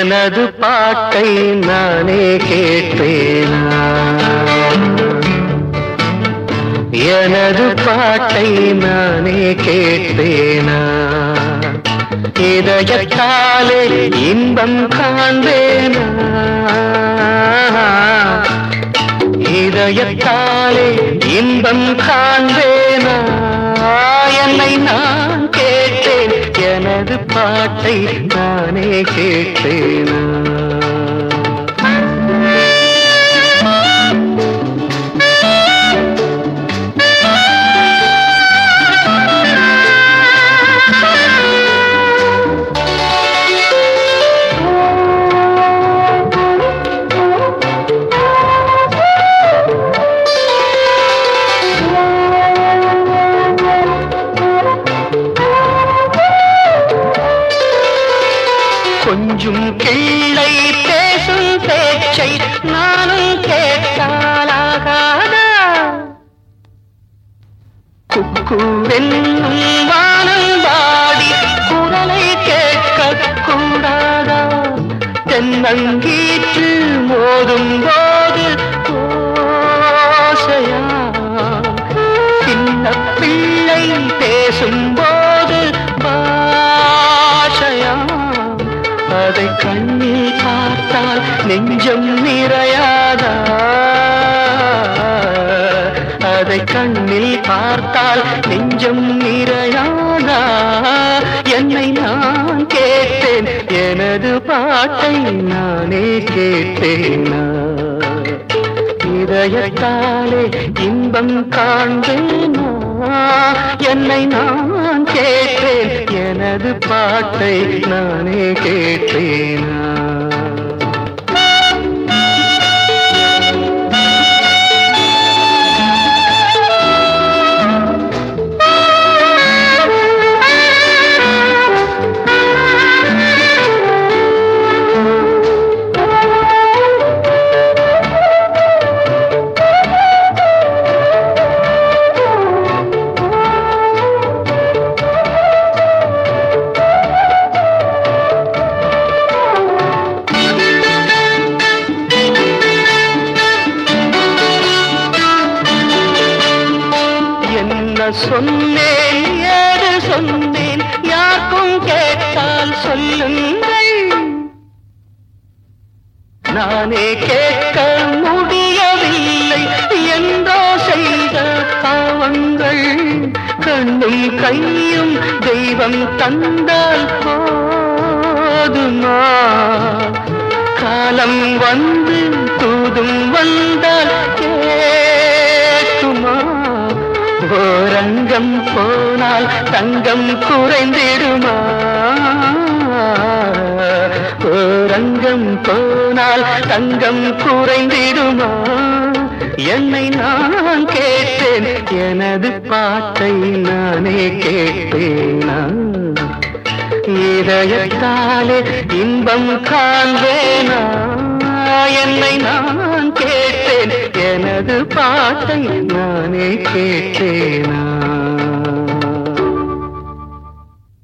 எனது பாட்டை நானே கேட்பேனா எனது பாட்டை நானே கேட்பேனா இதயத்தாலே இன்பம் காண்பேனா இதயத்தாலே இன்பம் காண்பேனா என்னை நான் கேட்டேன் எனது பாட்டை நானே கேட்பேனா கொஞ்சம் கிள்ளை பேசும் பேச்சை நானும் கேட்டாலாகாதா குக்குவென்னும் வானம் வாடி குரலை கேட்க கூடாதா தென்னங்கீற்று மோதும் போது ஓசையா சின்ன பிள்ளை பேசும்போது பாஷையா அதை கண்ணில் பார்த்தால் நெஞ்சம் நிறையாதா அதை கண்ணில் பார்த்தால் நெஞ்சம் நிறையாதா என்னை நான் கேட்டேன் எனது பாட்டை நானே கேட்டேனா இதயத்தாலே இன்பம் காண்பேனா என்னை நான் கேட்டேன் எனது பாட்டை நானே கேட்டேனா என்ன சொன்னேன் ஏது சொன்னேன் யாருக்கும் கேட்டால் சொல்லுங்கள் நானே கேட்க முடியவில்லை என்றோ செய்த பாவங்கள் கண்ணும் கையும் தெய்வம் தந்தால் போதுமா காலம் வந்து தூதும் வந்தால் கேட்குமா ஓரங்கம் போனால் தங்கம் குறைந்திடுமா ஓரங்கம் போனால் தங்கம் குறைந்திடுமா என்னை நான் கேட்டேன் எனது பாட்டை நானே கேட்டேனா இதயத்தாலே இன்பம் காண்பேனா என்னை நான் கேட்டேன் எனது பாட்டை நானே கேட்டேனா